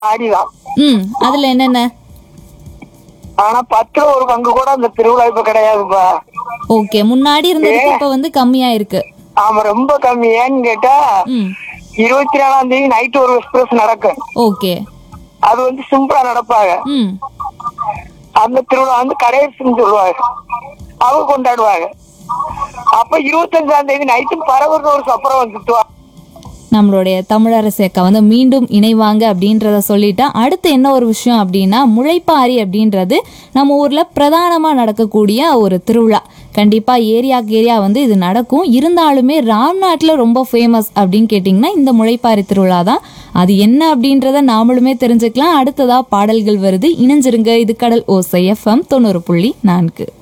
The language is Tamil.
ஆடிதான் ம் அதுல என்னென்ன ஆனா பத்துல ஒரு பங்கு கூட அந்த திருவிழா இப்ப கிடையாதுப்பா ஓகே முன்னாடி இருந்ததுக்கு இப்ப வந்து கம்மியா இருக்கு ஆமா ரொம்ப கம்மி ஏன்னு கேட்டா ம் இருபத்தி நாலாம் தேதி நைட் ஒரு எக்ஸ்பிரஸ் நடக்கும் ஓகே அது வந்து சிம்பிளா நடப்பாங்க ம் அந்த திருவிழா வந்து கடைசின்னு சொல்லுவாங்க அவங்க கொண்டாடுவாங்க அப்ப இருபத்தஞ்சாம் தேதி நைட்டு பரவூர்னு ஒரு சப்பரம் வந்து சுத்துவாங்க நம்மளுடைய தமிழரசு அக்கா வந்து மீண்டும் இணைவாங்க அப்படின்றத சொல்லிட்டா அடுத்து என்ன ஒரு விஷயம் அப்படின்னா முளைப்பாரி அப்படின்றது நம்ம ஊர்ல பிரதானமா நடக்கக்கூடிய ஒரு திருவிழா கண்டிப்பா ஏரியாக்கு ஏரியா வந்து இது நடக்கும் இருந்தாலுமே ராம்நாட்டில் ரொம்ப ஃபேமஸ் அப்படின்னு கேட்டிங்கன்னா இந்த முளைப்பாரி திருவிழா தான் அது என்ன அப்படின்றத நாமளுமே தெரிஞ்சுக்கலாம் அடுத்ததா பாடல்கள் வருது இணைஞ்சிருங்க இது கடல் ஓசை எஃப்எம் தொண்ணூறு புள்ளி நான்கு